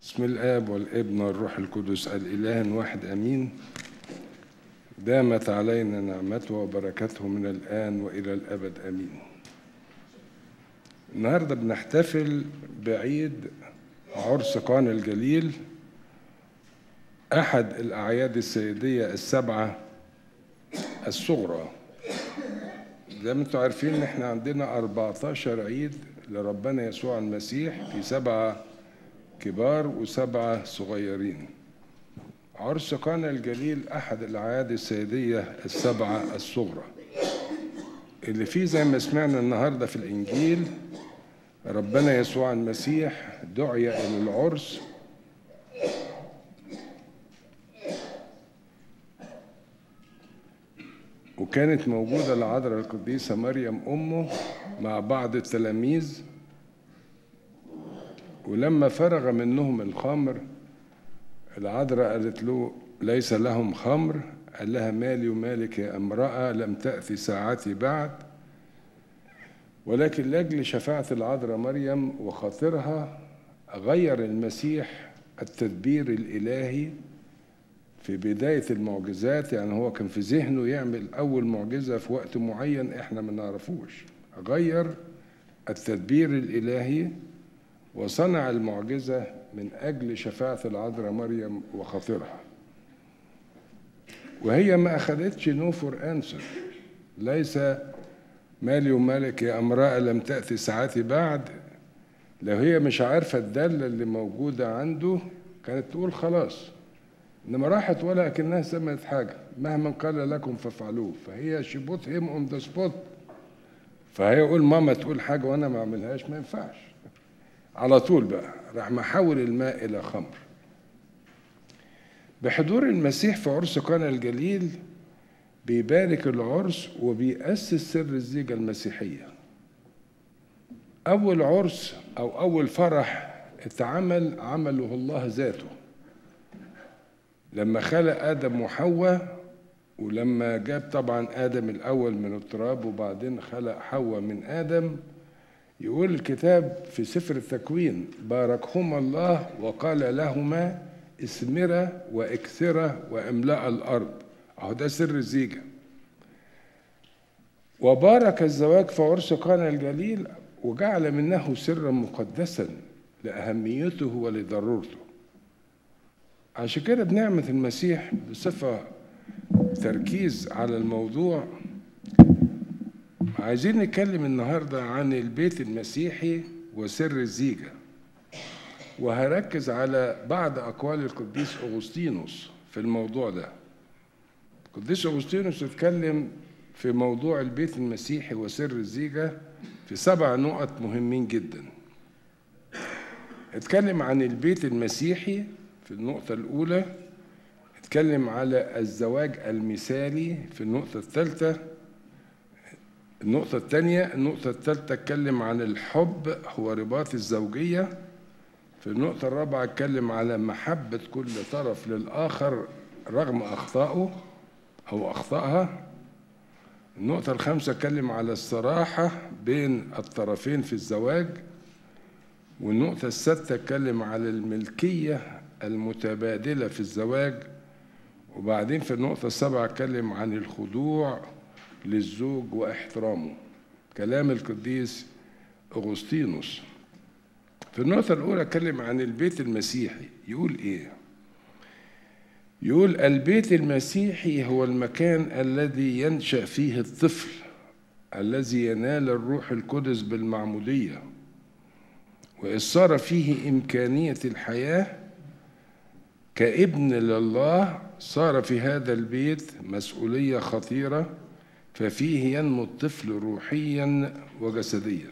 بسم الآب والابن والروح القدس الإله واحد أمين دامت علينا نعمته وبركته من الآن وإلى الأبد أمين النهاردة بنحتفل بعيد عرس قانا الجليل أحد الأعياد السيدية السبعة الصغرى زي ما انتم عارفين ان احنا عندنا 14 عيد لربنا يسوع المسيح في سبعة كبار وسبعة صغيرين عرس قانا الجليل أحد الأعياد السيدية السبعة الصغرى اللي فيه زي ما سمعنا النهاردة في الإنجيل ربنا يسوع المسيح دعي إلى العرس وكانت موجودة العذراء القديسة مريم أمه مع بعض التلاميذ ولما فرغ منهم الخمر العذراء قالت له ليس لهم خمر قال لها مالي ومالك يا امرأة لم تأتي ساعتي بعد ولكن لأجل شفاعة العذراء مريم وخاطرها غير المسيح التدبير الإلهي في بداية المعجزات يعني هو كان في ذهنه يعمل أول معجزة في وقت معين إحنا ما نعرفوش غير التدبير الإلهي وصنع المعجزة من أجل شفاعة العذراء مريم وخاطرها وهي ما أخذتش نو فور أنسر ليس مالي ومالك يا امرأة لم تأتي ساعتي بعد لو هي مش عارفة الدالة اللي موجودة عنده كانت تقول خلاص انما راحت ولا اكنها سمعت حاجه مهما قال لكم فافعلوه فهي شبوت هيم اون ذا سبوت فهي يقول ماما تقول حاجه وانا ما اعملهاش ما ينفعش على طول بقى راح محول الماء الى خمر بحضور المسيح في عرس قانا الجليل بيبارك العرس وبيأسس سر الزيجة المسيحية أول عرس أو أول فرح اتعمل عمله الله ذاته لما خلق آدم وحواء ولما جاب طبعا آدم الأول من التراب وبعدين خلق حواء من آدم يقول الكتاب في سفر التكوين باركهما الله وقال لهما اسمرا واكثرا واملأ الأرض أهو ده سر الزيجة وبارك الزواج في عرس قانا الجليل وجعل منه سرا مقدسا لأهميته ولضرورته عشان كده بنعمة المسيح بصفة تركيز على الموضوع عايزين نتكلم النهاردة عن البيت المسيحي وسر الزيجة وهركز على بعض أقوال القديس أغسطينوس في الموضوع ده القديس أغسطينوس اتكلم في موضوع البيت المسيحي وسر الزيجة في سبع نقط مهمين جدا اتكلم عن البيت المسيحي في النقطة الأولى اتكلم على الزواج المثالي في النقطة الثالثة النقطة الثانية النقطة الثالثة اتكلم عن الحب هو رباط الزوجية في النقطة الرابعة اتكلم على محبة كل طرف للآخر رغم أخطائه أو أخطائها النقطة الخامسة اتكلم على الصراحة بين الطرفين في الزواج والنقطة السادسة اتكلم على الملكية المتبادلة في الزواج وبعدين في النقطة السابعة اتكلم عن الخضوع للزوج واحترامه كلام القديس أغسطينوس في النقطة الأولى اتكلم عن البيت المسيحي يقول إيه؟ يقول البيت المسيحي هو المكان الذي ينشأ فيه الطفل الذي ينال الروح القدس بالمعمودية وإذ صار فيه إمكانية الحياة كابن لله صار في هذا البيت مسؤولية خطيرة ففيه ينمو الطفل روحيا وجسديا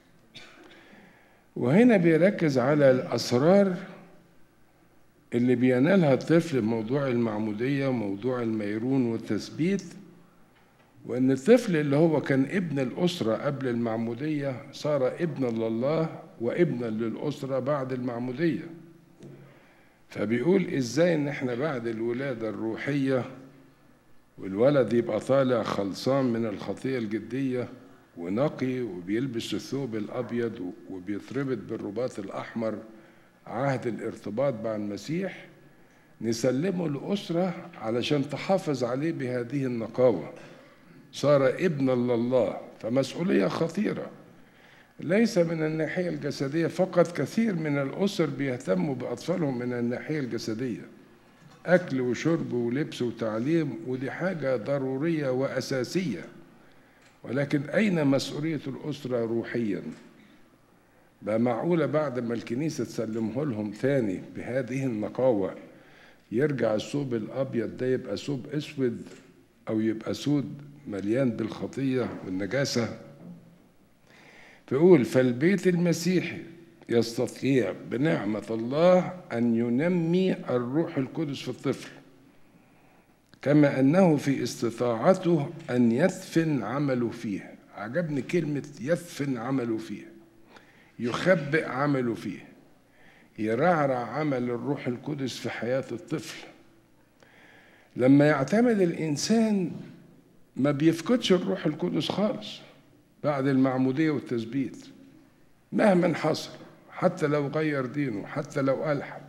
وهنا بيركز على الأسرار اللي بينالها الطفل بموضوع المعمودية وموضوع الميرون والتثبيت وإن الطفل اللي هو كان ابن الأسرة قبل المعمودية صار ابنا لله وابنا للأسرة بعد المعمودية فبيقول إزاي إن إحنا بعد الولادة الروحية والولد يبقى طالع خلصان من الخطية الجدية ونقي وبيلبس الثوب الأبيض وبيتربط بالرباط الأحمر عهد الارتباط مع المسيح نسلمه لأسرة علشان تحافظ عليه بهذه النقاوة صار ابنا لله فمسؤولية خطيرة ليس من الناحية الجسدية فقط كثير من الأسر بيهتموا بأطفالهم من الناحية الجسدية أكل وشرب ولبس وتعليم ودي حاجة ضرورية وأساسية ولكن أين مسؤولية الأسرة روحيا بقى معقولة بعد ما الكنيسة تسلمه لهم تاني بهذه النقاوة يرجع الثوب الأبيض ده يبقى ثوب أسود أو يبقى سود مليان بالخطية والنجاسة فيقول فالبيت المسيحي يستطيع بنعمة الله أن ينمي الروح القدس في الطفل كما أنه في استطاعته أن يدفن عمله فيه عجبني كلمة يدفن عمله فيه يخبئ عمله فيه يرعرع عمل الروح القدس في حياة الطفل لما يعتمد الإنسان ما بيفقدش الروح القدس خالص بعد المعمودية والتثبيت مهما حصل حتى لو غير دينه حتى لو ألحد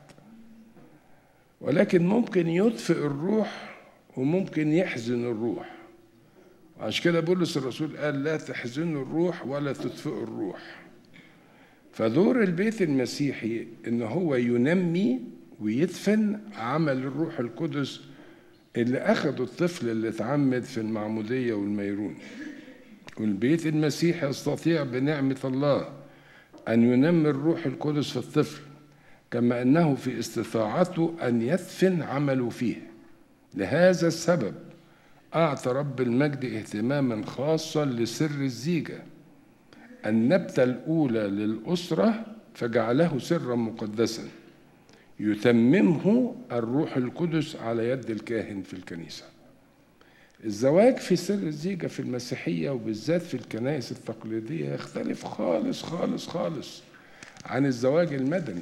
ولكن ممكن يطفئ الروح وممكن يحزن الروح عشان كده بولس الرسول قال لا تحزنوا الروح ولا تطفئوا الروح فدور البيت المسيحي ان هو ينمي ويدفن عمل الروح القدس اللي اخده الطفل اللي اتعمد في المعموديه والميرون والبيت المسيحي يستطيع بنعمه الله ان ينمي الروح القدس في الطفل كما انه في استطاعته ان يدفن عمله فيه لهذا السبب اعطى رب المجد اهتماما خاصا لسر الزيجه النبتة الأولى للأسرة فجعله سرا مقدسا يتممه الروح القدس على يد الكاهن في الكنيسة الزواج في سر الزيجة في المسيحية وبالذات في الكنائس التقليدية يختلف خالص خالص خالص عن الزواج المدني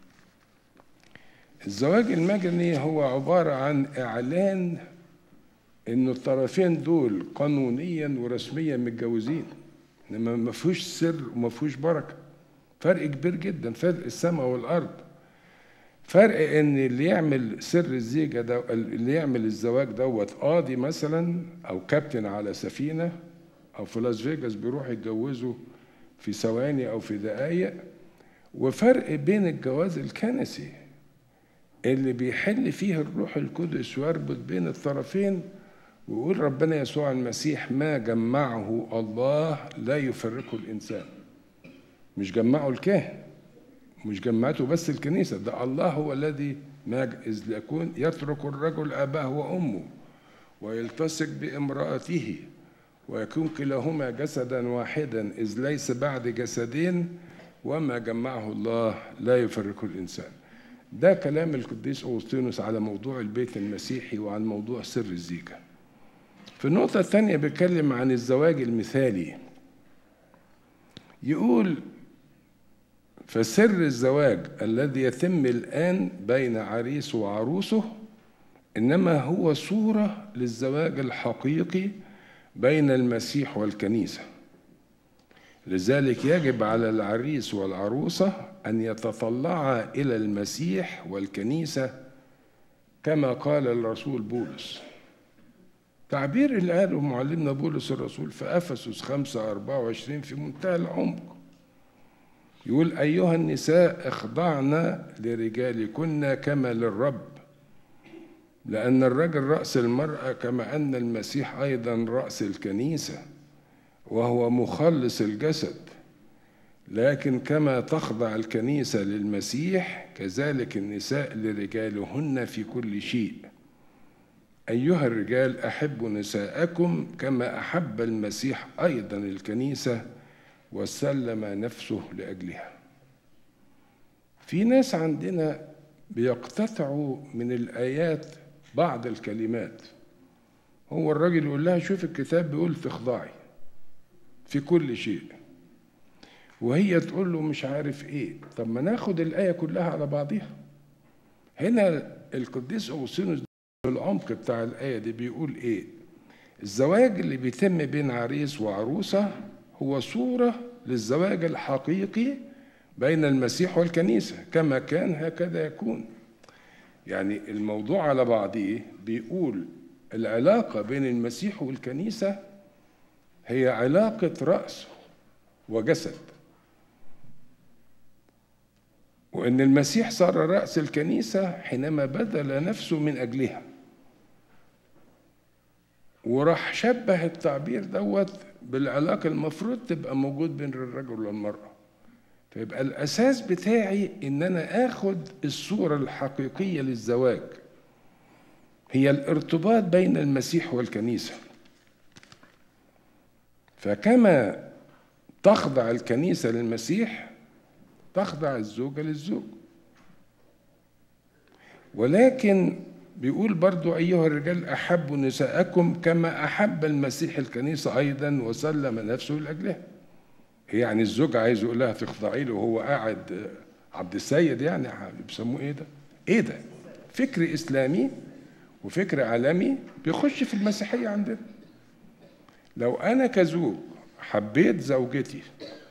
الزواج المدني هو عبارة عن إعلان إن الطرفين دول قانونيا ورسميا متجوزين انما ما فيهوش سر وما فيهوش بركه فرق كبير جدا فرق السماء والارض فرق ان اللي يعمل سر الزيجه ده اللي يعمل الزواج دوت قاضي مثلا او كابتن على سفينه او في لاس فيجاس بيروح يتجوزوا في ثواني او في دقائق وفرق بين الجواز الكنسي اللي بيحل فيه الروح القدس ويربط بين الطرفين ويقول ربنا يسوع المسيح ما جمعه الله لا يفرقه الإنسان مش جمعه الكاهن مش جمعته بس الكنيسة ده الله هو الذي ما إذ يكون يترك الرجل أباه وأمه ويلتصق بامرأته ويكون كلاهما جسدا واحدا إذ ليس بعد جسدين وما جمعه الله لا يفرقه الإنسان ده كلام القديس أوسطينوس على موضوع البيت المسيحي وعن موضوع سر الزيجه في النقطة الثانية بيتكلم عن الزواج المثالي يقول فسر الزواج الذي يتم الآن بين عريس وعروسه إنما هو صورة للزواج الحقيقي بين المسيح والكنيسة لذلك يجب على العريس والعروسة أن يتطلعا إلى المسيح والكنيسة كما قال الرسول بولس تعبير اللي قاله معلمنا بولس الرسول في افسس 5 24 في منتهى العمق يقول ايها النساء اخضعن لرجالكن كما للرب لان الرجل راس المراه كما ان المسيح ايضا راس الكنيسه وهو مخلص الجسد لكن كما تخضع الكنيسه للمسيح كذلك النساء لرجالهن في كل شيء أيها الرجال أحبوا نساءكم كما أحب المسيح أيضا الكنيسة وسلم نفسه لأجلها في ناس عندنا بيقتطعوا من الآيات بعض الكلمات هو الراجل يقول لها شوف الكتاب بيقول تخضعي في كل شيء وهي تقول له مش عارف ايه طب ما ناخد الآية كلها على بعضها هنا القديس أوسينوس العمق بتاع الآية دي بيقول إيه؟ الزواج اللي بيتم بين عريس وعروسة هو صورة للزواج الحقيقي بين المسيح والكنيسة كما كان هكذا يكون يعني الموضوع على بعضه بيقول العلاقة بين المسيح والكنيسة هي علاقة رأس وجسد وإن المسيح صار رأس الكنيسة حينما بذل نفسه من أجلها وراح شبه التعبير دوت بالعلاقة المفروض تبقى موجود بين الرجل والمرأة فيبقى الأساس بتاعي إن أنا آخد الصورة الحقيقية للزواج هي الارتباط بين المسيح والكنيسة فكما تخضع الكنيسة للمسيح تخضع الزوجة للزوج ولكن بيقول برضو أيها الرجال أحبوا نساءكم كما أحب المسيح الكنيسة أيضا وسلم نفسه لأجلها يعني الزوج عايز يقول لها تخضعي له وهو قاعد عبد السيد يعني بيسموه ايه ده؟ ايه ده؟ فكر اسلامي وفكر عالمي بيخش في المسيحيه عندنا. لو انا كزوج حبيت زوجتي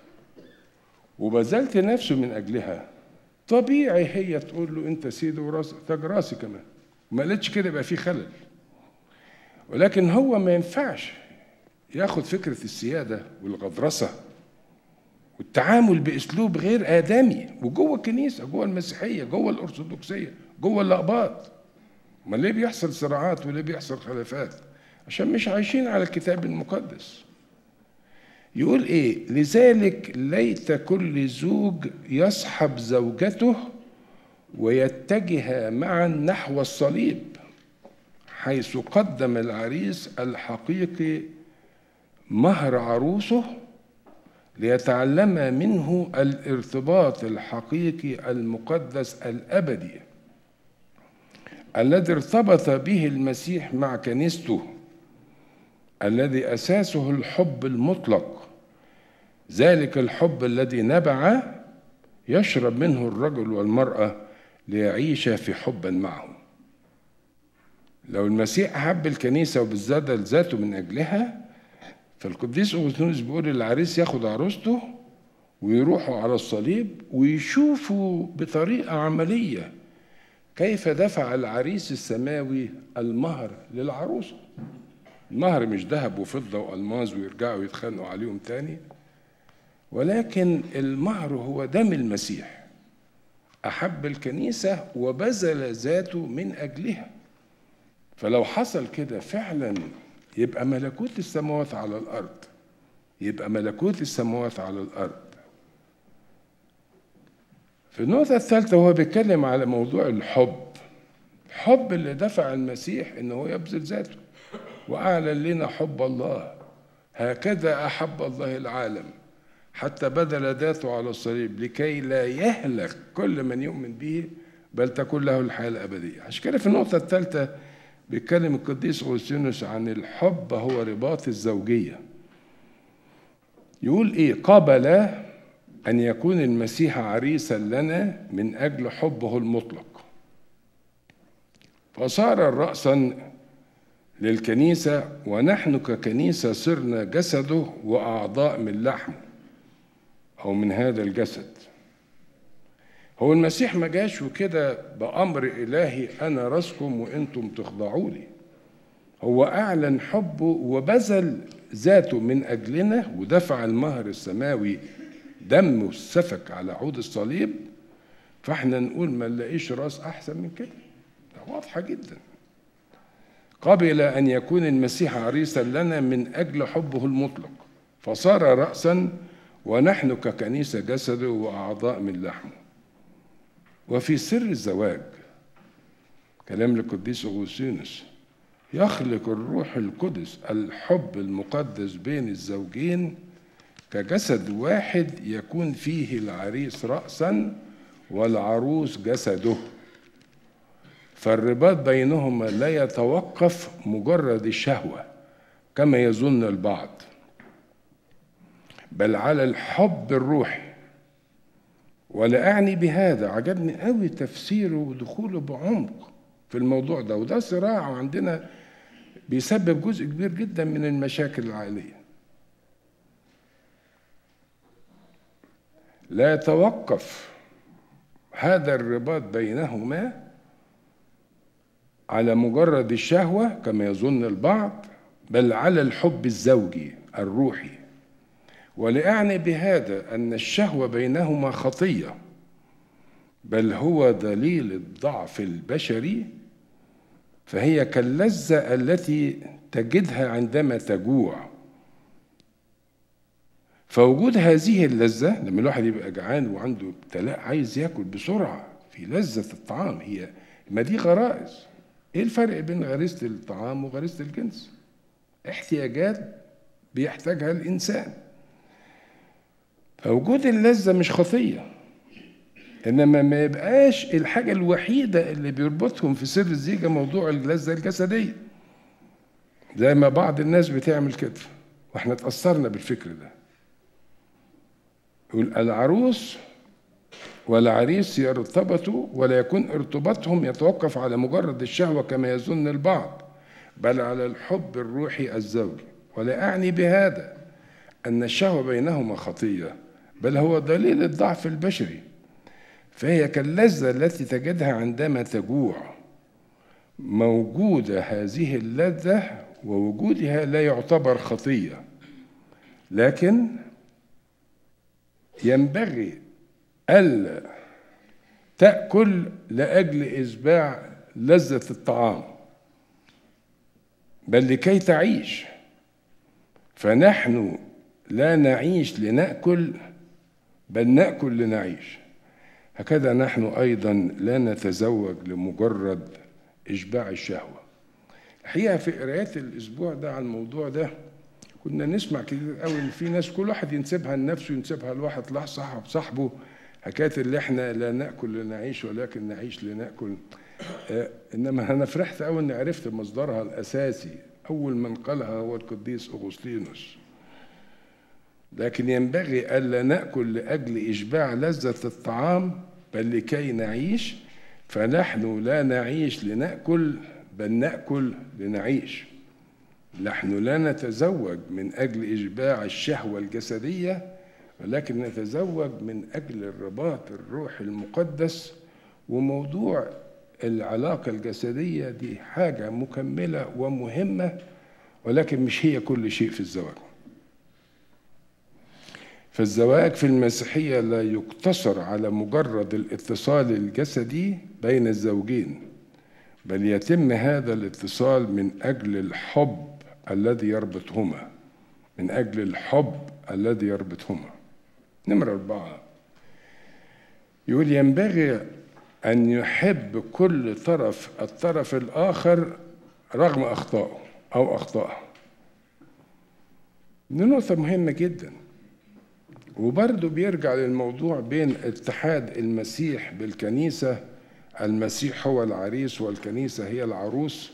وبذلت نفسه من اجلها طبيعي هي تقول له انت سيدي وراسك تاج راسي كمان ما قالتش كده يبقى في خلل ولكن هو ما ينفعش ياخد فكره السياده والغطرسه والتعامل باسلوب غير ادمي وجوه الكنيسه جوه المسيحيه جوه الارثوذكسيه جوه الاقباط ما ليه بيحصل صراعات وليه بيحصل خلافات عشان مش عايشين على الكتاب المقدس يقول ايه لذلك ليت كل زوج يصحب زوجته ويتجه معا نحو الصليب حيث قدم العريس الحقيقي مهر عروسه ليتعلم منه الارتباط الحقيقي المقدس الابدي الذي ارتبط به المسيح مع كنيسته الذي اساسه الحب المطلق ذلك الحب الذي نبع يشرب منه الرجل والمراه ليعيش في حبا معه لو المسيح احب الكنيسه وبالذات ذاته من اجلها فالقديس اغسطينوس بيقول العريس ياخد عروسته ويروحوا على الصليب ويشوفوا بطريقه عمليه كيف دفع العريس السماوي المهر للعروسه المهر مش ذهب وفضه والماظ ويرجعوا يتخانقوا عليهم تاني ولكن المهر هو دم المسيح احب الكنيسه وبذل ذاته من اجلها فلو حصل كده فعلا يبقى ملكوت السماوات على الارض يبقى ملكوت السماوات على الارض في النقطة الثالثة هو بيتكلم على موضوع الحب الحب اللي دفع المسيح ان هو يبذل ذاته واعلن لنا حب الله هكذا احب الله العالم حتى بذل ذاته على الصليب لكي لا يهلك كل من يؤمن به بل تكون له الحياة الأبدية عشان كده في النقطة الثالثة بيتكلم القديس أوسينوس عن الحب هو رباط الزوجية يقول إيه قبل أن يكون المسيح عريسا لنا من أجل حبه المطلق فصار رأسا للكنيسة ونحن ككنيسة صرنا جسده وأعضاء من لحمه أو من هذا الجسد هو المسيح ما جاش وكده بأمر إلهي أنا راسكم وأنتم تخضعوا لي هو أعلن حبه وبذل ذاته من أجلنا ودفع المهر السماوي دمه السفك على عود الصليب فاحنا نقول ما نلاقيش راس أحسن من كده واضحة جدا قبل أن يكون المسيح عريسا لنا من أجل حبه المطلق فصار رأسا ونحن ككنيسة جسده وأعضاء من لحمه وفي سر الزواج كلام القديس أغوستينوس يخلق الروح القدس الحب المقدس بين الزوجين كجسد واحد يكون فيه العريس رأسا والعروس جسده فالرباط بينهما لا يتوقف مجرد الشهوة كما يظن البعض بل على الحب الروحي ولا أعني بهذا عجبني قوي تفسيره ودخوله بعمق في الموضوع ده وده صراع عندنا بيسبب جزء كبير جدا من المشاكل العائلية لا يتوقف هذا الرباط بينهما على مجرد الشهوة كما يظن البعض بل على الحب الزوجي الروحي ولأعني بهذا أن الشهوة بينهما خطية بل هو دليل الضعف البشري فهي كاللذة التي تجدها عندما تجوع فوجود هذه اللذة لما الواحد يبقى جعان وعنده ابتلاء عايز ياكل بسرعة في لذة الطعام هي ما دي غرائز ايه الفرق بين غريزة الطعام وغريزة الجنس احتياجات بيحتاجها الإنسان فوجود اللذة مش خطية إنما ما يبقاش الحاجة الوحيدة اللي بيربطهم في سر الزيجة موضوع اللذة الجسدية زي ما بعض الناس بتعمل كده واحنا اتأثرنا بالفكر ده يقول العروس والعريس يرتبطوا ولا يكون ارتباطهم يتوقف على مجرد الشهوة كما يظن البعض بل على الحب الروحي الزوجي ولا أعني بهذا أن الشهوة بينهما خطية بل هو دليل الضعف البشري فهي كاللذة التي تجدها عندما تجوع موجودة هذه اللذة ووجودها لا يعتبر خطية لكن ينبغي ألا تأكل لأجل إشباع لذة الطعام بل لكي تعيش فنحن لا نعيش لنأكل بل نأكل لنعيش هكذا نحن أيضا لا نتزوج لمجرد إشباع الشهوة الحقيقة في قرايات الأسبوع ده على الموضوع ده كنا نسمع كتير قوي ان في ناس كل واحد ينسبها لنفسه ينسبها لواحد صاحب صاحبه حكايه اللي احنا لا ناكل لنعيش ولكن نعيش لناكل آه انما انا فرحت قوي اني عرفت مصدرها الاساسي اول من قالها هو القديس اغسطينوس لكن ينبغي الا ناكل لاجل اشباع لذه الطعام بل لكي نعيش فنحن لا نعيش لناكل بل ناكل لنعيش نحن لا نتزوج من اجل اشباع الشهوه الجسديه ولكن نتزوج من اجل الرباط الروحي المقدس وموضوع العلاقه الجسديه دي حاجه مكمله ومهمه ولكن مش هي كل شيء في الزواج فالزواج في المسيحيه لا يقتصر على مجرد الاتصال الجسدي بين الزوجين بل يتم هذا الاتصال من اجل الحب الذي يربطهما من أجل الحب الذي يربطهما نمرة أربعة يقول ينبغي أن يحب كل طرف الطرف الآخر رغم أخطائه أو أخطائه دي نقطة مهمة جدا وبرضه بيرجع للموضوع بين اتحاد المسيح بالكنيسة المسيح هو العريس والكنيسة هي العروس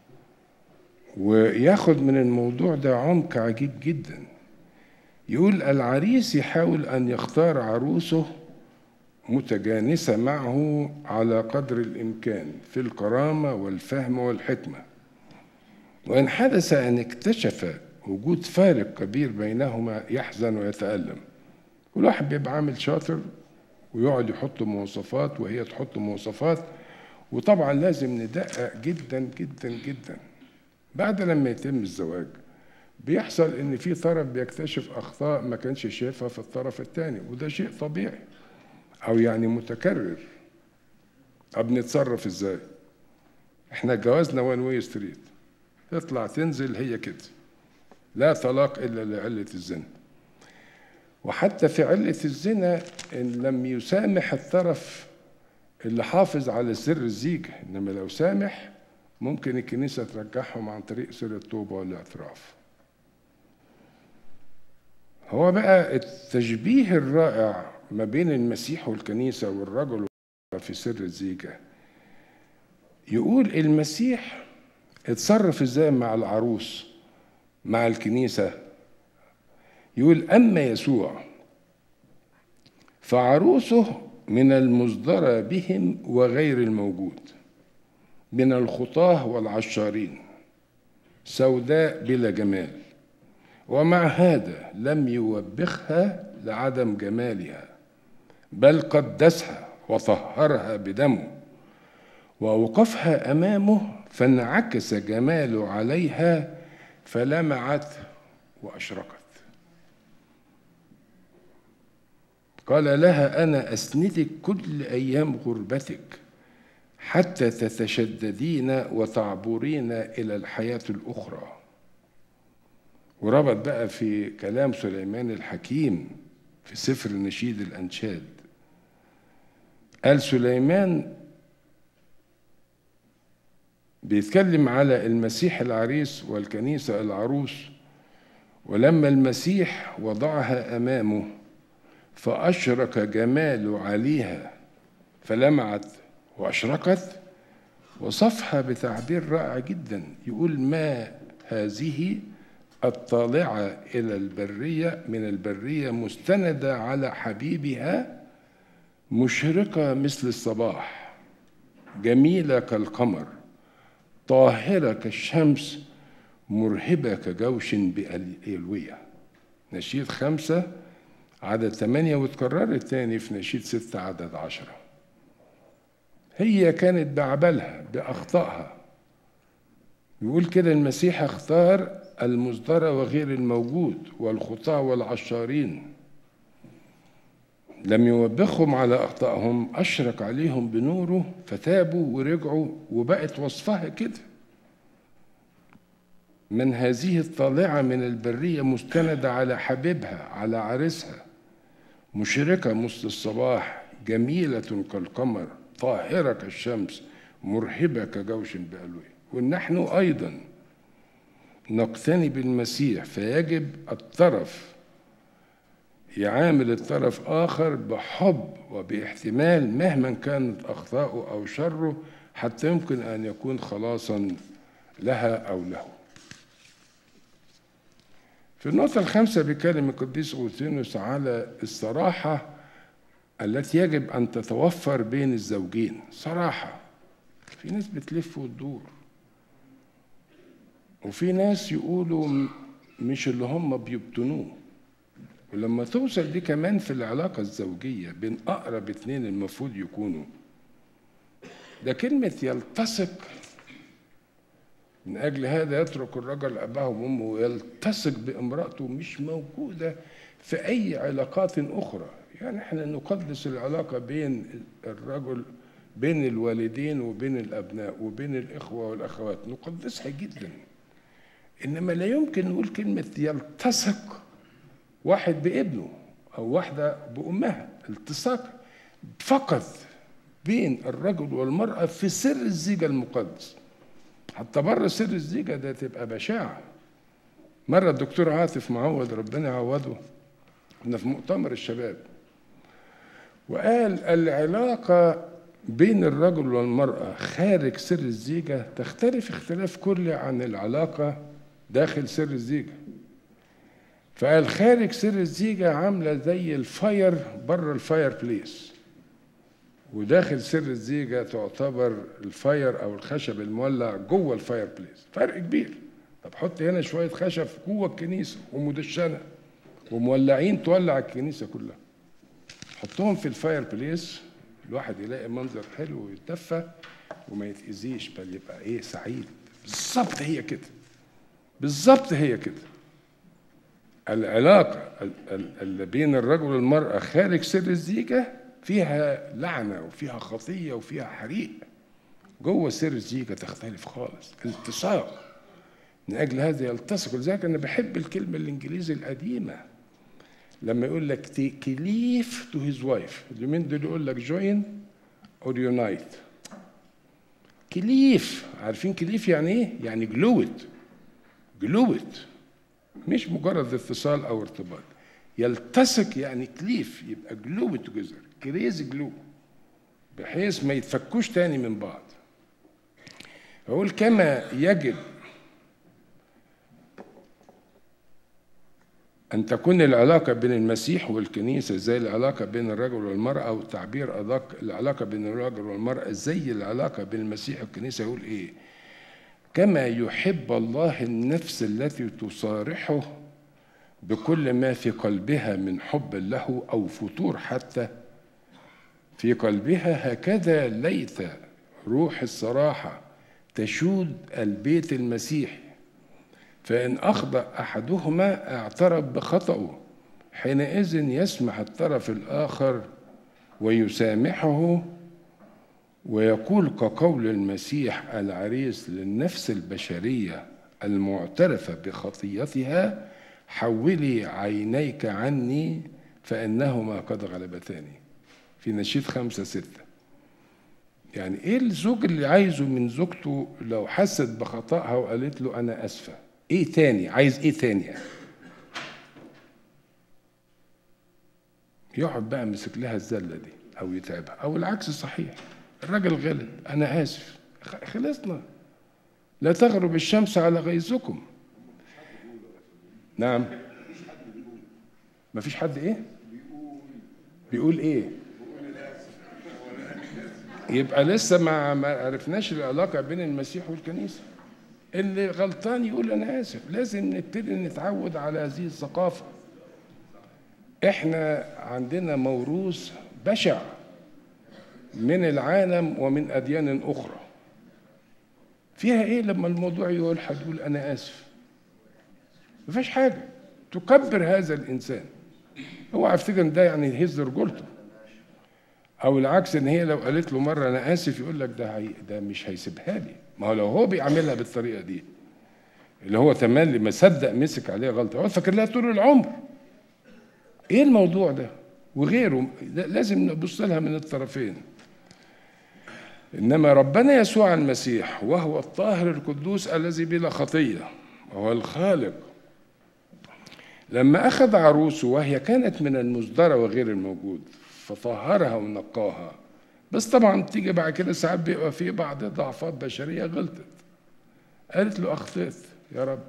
وياخد من الموضوع ده عمق عجيب جدا يقول العريس يحاول ان يختار عروسه متجانسه معه على قدر الامكان في الكرامه والفهم والحكمه وان حدث ان اكتشف وجود فارق كبير بينهما يحزن ويتالم كل واحد بيبقى عامل شاطر ويقعد يحط مواصفات وهي تحط مواصفات وطبعا لازم ندقق جدا جدا جدا بعد لما يتم الزواج بيحصل ان في طرف بيكتشف اخطاء ما كانش شايفها في الطرف الثاني وده شيء طبيعي او يعني متكرر طب نتصرف ازاي احنا جوازنا وان واي ستريت تطلع تنزل هي كده لا طلاق الا لعله الزنا وحتى في عله الزنا ان لم يسامح الطرف اللي حافظ على سر الزيجه انما لو سامح ممكن الكنيسة ترجعهم عن طريق سر التوبة والاعتراف هو بقى التشبيه الرائع ما بين المسيح والكنيسة والرجل في سر الزيجة يقول المسيح اتصرف ازاي مع العروس مع الكنيسة يقول أما يسوع فعروسه من المصدرة بهم وغير الموجود من الخطاه والعشارين سوداء بلا جمال ومع هذا لم يوبخها لعدم جمالها بل قدسها وطهرها بدمه واوقفها امامه فانعكس جماله عليها فلمعت واشرقت قال لها انا اسندك كل ايام غربتك حتى تتشددين وتعبرين الى الحياه الاخرى وربط بقى في كلام سليمان الحكيم في سفر نشيد الانشاد قال سليمان بيتكلم على المسيح العريس والكنيسه العروس ولما المسيح وضعها امامه فاشرق جماله عليها فلمعت واشرقت وصفها بتعبير رائع جدا يقول ما هذه الطالعه الى البريه من البريه مستنده على حبيبها مشرقه مثل الصباح جميله كالقمر طاهره كالشمس مرهبه كجوش بألويه نشيد خمسه عدد ثمانية وتكررت تاني في نشيد ستة عدد عشرة هي كانت بعبلها بأخطائها يقول كده المسيح اختار المصدر وغير الموجود والخطاة والعشارين لم يوبخهم على أخطائهم أشرق عليهم بنوره فتابوا ورجعوا وبقت وصفها كده من هذه الطالعة من البرية مستندة على حبيبها على عريسها مشرقة مثل الصباح جميلة كالقمر طاهرة كالشمس مرهبة كجوش بألوه ونحن أيضا نقتني بالمسيح فيجب الطرف يعامل الطرف آخر بحب وباحتمال مهما كانت أخطاؤه أو شره حتى يمكن أن يكون خلاصا لها أو له في النقطة الخامسة بيتكلم القديس أوثينوس على الصراحة التي يجب أن تتوفر بين الزوجين صراحة في ناس بتلف وتدور وفي ناس يقولوا مش اللي هم بيبطنوه ولما توصل دي كمان في العلاقة الزوجية بين أقرب اتنين المفروض يكونوا ده كلمة يلتصق من أجل هذا يترك الرجل أباه وأمه ويلتصق بامرأته مش موجودة في أي علاقات أخرى يعني احنا نقدس العلاقة بين الرجل بين الوالدين وبين الأبناء وبين الإخوة والأخوات نقدسها جدا إنما لا يمكن نقول كلمة يلتصق واحد بابنه أو واحدة بأمها التصاق فقط بين الرجل والمرأة في سر الزيجة المقدس حتى بره سر الزيجة ده تبقى بشاعة مرة الدكتور عاطف معوض ربنا يعوضه كنا في مؤتمر الشباب وقال العلاقة بين الرجل والمرأة خارج سر الزيجة تختلف اختلاف كلي عن العلاقة داخل سر الزيجة فقال خارج سر الزيجة عاملة زي الفاير بره الفاير بليس وداخل سر الزيجة تعتبر الفاير أو الخشب المولع جوه الفاير بليس فرق كبير طب حط هنا شوية خشب جوه الكنيسة ومدشنة ومولعين تولع الكنيسة كلها حطهم في الفاير بليس الواحد يلاقي منظر حلو ويتدفى وما يتأذيش بل يبقى ايه سعيد بالظبط هي كده بالظبط هي كده العلاقة اللي بين الرجل والمرأة خارج سر الزيجة فيها لعنة وفيها خطية وفيها حريق جوه سر الزيجة تختلف خالص التصاق من أجل هذا يلتصق لذلك أنا بحب الكلمة الإنجليزي القديمة لما يقول لك كليف تو هيز وايف اليومين دول يقول لك جوين اور يونايت كليف عارفين كليف يعني ايه؟ يعني جلوت جلوت مش مجرد اتصال او ارتباط يلتصق يعني كليف يبقى جلو توجذر كريزي جلو بحيث ما يتفكوش تاني من بعض أقول كما يجب أن تكون العلاقة بين المسيح والكنيسة زي العلاقة بين الرجل والمرأة أو تعبير أدق العلاقة بين الرجل والمرأة زي العلاقة بين المسيح والكنيسة يقول إيه؟ كما يحب الله النفس التي تصارحه بكل ما في قلبها من حب له أو فتور حتى في قلبها هكذا ليت روح الصراحة تشود البيت المسيحي فإن أخطأ أحدهما اعترف بخطأه حينئذ يسمح الطرف الآخر ويسامحه ويقول كقول المسيح العريس للنفس البشرية المعترفة بخطيتها حولي عينيك عني فإنهما قد غلبتاني في نشيد خمسة ستة يعني ايه الزوج اللي عايزه من زوجته لو حست بخطأها وقالت له انا اسفة ايه تاني عايز ايه تاني يعني يقعد بقى مسك لها الزلة دي او يتعبها او العكس صحيح الراجل غلط انا اسف خلصنا لا تغرب الشمس على غيظكم نعم ما فيش حد ايه بيقول ايه يبقى لسه ما ما عرفناش العلاقه بين المسيح والكنيسه اللي غلطان يقول انا اسف لازم نبتدي نتعود على هذه الثقافه احنا عندنا موروث بشع من العالم ومن اديان اخرى فيها ايه لما الموضوع يقول حد يقول انا اسف ما فيش حاجه تكبر هذا الانسان هو افتكر ان ده يعني يهز رجولته او العكس ان هي لو قالت له مره انا اسف يقول لك ده هي ده مش هيسيبها لي ما هو لو هو بيعملها بالطريقه دي اللي هو تملي ما صدق مسك عليها غلطه هو فاكر لها طول العمر ايه الموضوع ده وغيره لازم نبص لها من الطرفين انما ربنا يسوع المسيح وهو الطاهر القدوس الذي بلا خطيه وهو الخالق لما اخذ عروسه وهي كانت من المصدره وغير الموجود فطهرها ونقاها بس طبعا تيجي بعد كده ساعات بيبقى في بعض ضعفات بشريه غلطت قالت له اخطات يا رب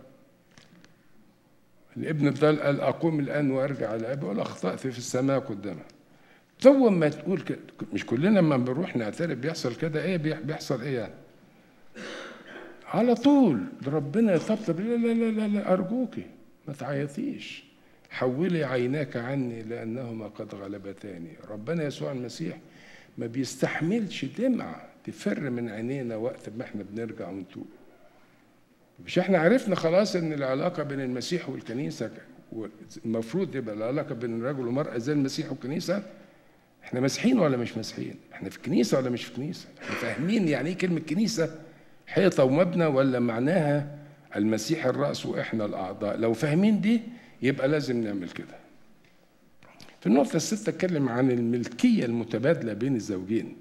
الابن الضال قال اقوم الان وارجع لابي ولا اخطات في السماء قدامه تو ما تقول كده مش كلنا لما بنروح نعترف بيحصل كده ايه بيحصل ايه يعني على طول ربنا يطبطب لا لا لا لا, لا ارجوكي ما تعيطيش حولي عيناك عني لانهما قد غلبتاني ربنا يسوع المسيح ما بيستحملش دمعه تفر من عينينا وقت ما احنا بنرجع ونتوب مش احنا عرفنا خلاص ان العلاقه بين المسيح والكنيسه المفروض يبقى العلاقه بين الرجل والمراه زي المسيح والكنيسه احنا مسيحيين ولا مش مسيحيين احنا في كنيسه ولا مش في كنيسه احنا فاهمين يعني ايه كلمه كنيسه حيطه ومبنى ولا معناها المسيح الراس واحنا الاعضاء لو فاهمين دي يبقى لازم نعمل كده في النقطه السادسه اتكلم عن الملكيه المتبادله بين الزوجين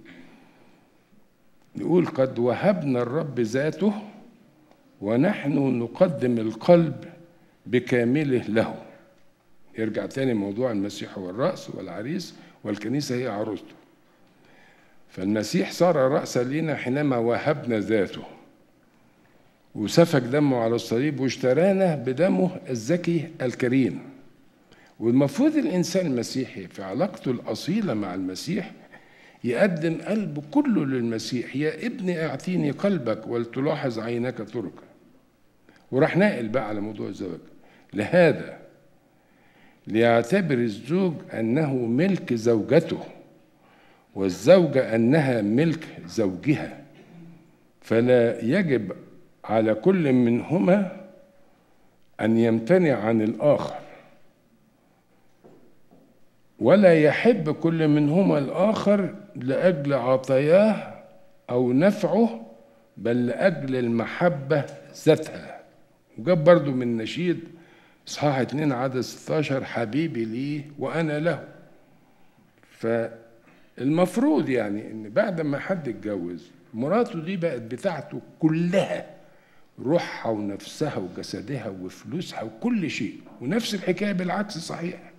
نقول قد وهبنا الرب ذاته ونحن نقدم القلب بكامله له يرجع تاني موضوع المسيح هو الرأس والعريس والكنيسة هي عروسته فالمسيح صار رأسا لنا حينما وهبنا ذاته وسفك دمه على الصليب واشترانا بدمه الزكي الكريم والمفروض الإنسان المسيحي في علاقته الأصيلة مع المسيح يقدم قلبه كله للمسيح يا ابني اعطيني قلبك ولتلاحظ عينك طرقك وراح ناقل بقى على موضوع الزواج لهذا ليعتبر الزوج انه ملك زوجته والزوجه انها ملك زوجها فلا يجب على كل منهما ان يمتنع عن الاخر ولا يحب كل منهما الاخر لاجل عطاياه او نفعه بل لاجل المحبه ذاتها وجاب برضو من نشيد اصحاح 2 عدد 16 حبيبي لي وانا له فالمفروض يعني ان بعد ما حد اتجوز مراته دي بقت بتاعته كلها روحها ونفسها وجسدها وفلوسها وكل شيء ونفس الحكايه بالعكس صحيح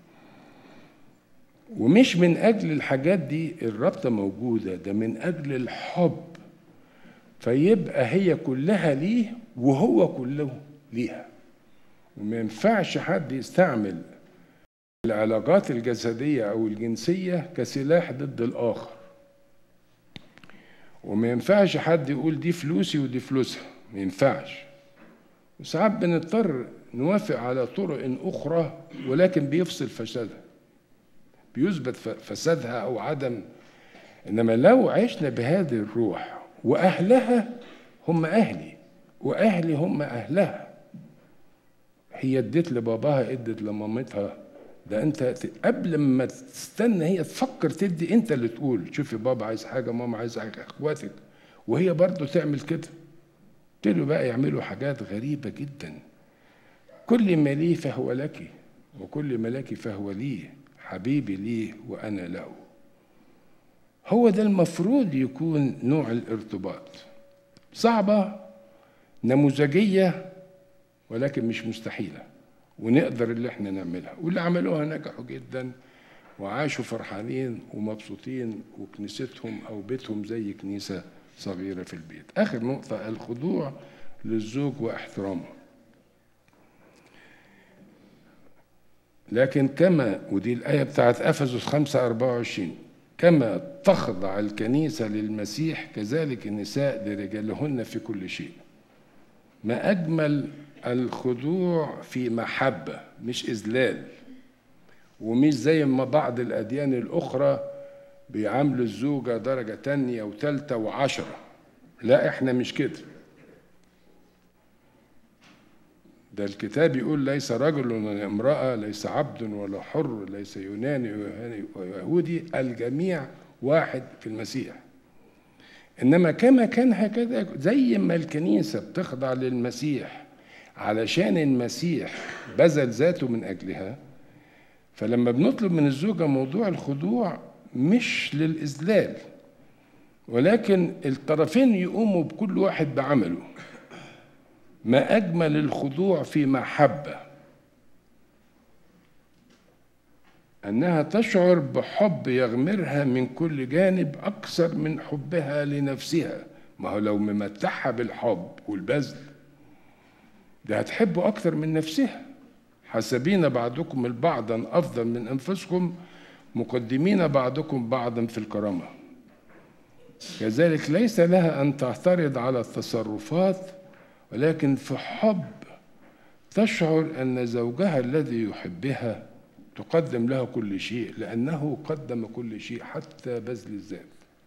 ومش من اجل الحاجات دي الرابطه موجوده ده من اجل الحب فيبقى هي كلها ليه وهو كله ليها وما ينفعش حد يستعمل العلاقات الجسدية أو الجنسية كسلاح ضد الآخر وما ينفعش حد يقول دي فلوسي ودي فلوسها ما ينفعش وساعات بنضطر نوافق على طرق أخرى ولكن بيفصل فسادها بيثبت فسادها أو عدم إنما لو عشنا بهذه الروح وأهلها هم أهلي وأهلي هم أهلها هي اديت لباباها ادت لمامتها ده انت قبل ما تستنى هي تفكر تدي انت اللي تقول شوفي بابا عايز حاجه ماما عايز حاجه اخواتك وهي برضه تعمل كده ابتدوا بقى يعملوا حاجات غريبه جدا كل ما لي فهو لك وكل ما لك فهو لي حبيبي لي وانا له هو ده المفروض يكون نوع الارتباط صعبه نموذجيه ولكن مش مستحيله ونقدر اللي احنا نعملها واللي عملوها نجحوا جدا وعاشوا فرحانين ومبسوطين وكنيستهم او بيتهم زي كنيسه صغيره في البيت اخر نقطه الخضوع للزوج واحترامه لكن كما ودي الآية بتاعت أفسس 5 24 كما تخضع الكنيسة للمسيح كذلك النساء لرجالهن في كل شيء ما أجمل الخضوع في محبة مش إذلال ومش زي ما بعض الأديان الأخرى بيعاملوا الزوجة درجة تانية وتالتة وعشرة لا إحنا مش كده ده الكتاب يقول ليس رجل ولا امرأة ليس عبد ولا حر ليس يوناني ويهودي الجميع واحد في المسيح إنما كما كان هكذا زي ما الكنيسة بتخضع للمسيح علشان المسيح بذل ذاته من أجلها فلما بنطلب من الزوجة موضوع الخضوع مش للإذلال ولكن الطرفين يقوموا بكل واحد بعمله ما أجمل الخضوع في محبة أنها تشعر بحب يغمرها من كل جانب أكثر من حبها لنفسها ما هو لو ممتعها بالحب والبذل ده هتحبه أكثر من نفسها حسبين بعضكم البعضا أفضل من أنفسكم مقدمين بعضكم بعضا في الكرامة كذلك ليس لها أن تعترض على التصرفات ولكن في حب تشعر أن زوجها الذي يحبها تقدم له كل شيء لأنه قدم كل شيء حتى بذل الذات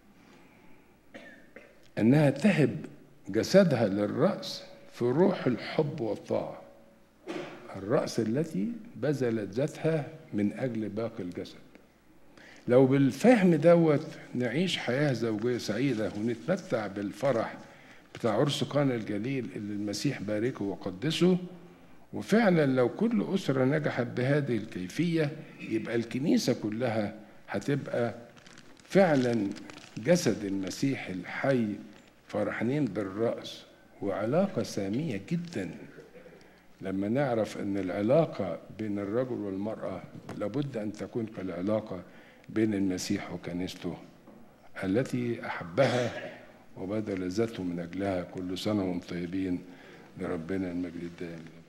أنها تهب جسدها للرأس في روح الحب والطاعة الرأس التي بذلت ذاتها من أجل باقي الجسد لو بالفهم دوت نعيش حياة زوجية سعيدة ونتمتع بالفرح بتاع عرس قانا الجليل اللي المسيح باركه وقدسه وفعلا لو كل أسرة نجحت بهذه الكيفية يبقى الكنيسة كلها هتبقى فعلا جسد المسيح الحي فرحانين بالرأس وعلاقة سامية جدا لما نعرف أن العلاقة بين الرجل والمرأة لابد أن تكون كالعلاقة بين المسيح وكنيسته التي أحبها وبذل ذاته من أجلها كل سنة وهم طيبين لربنا المجد الدائم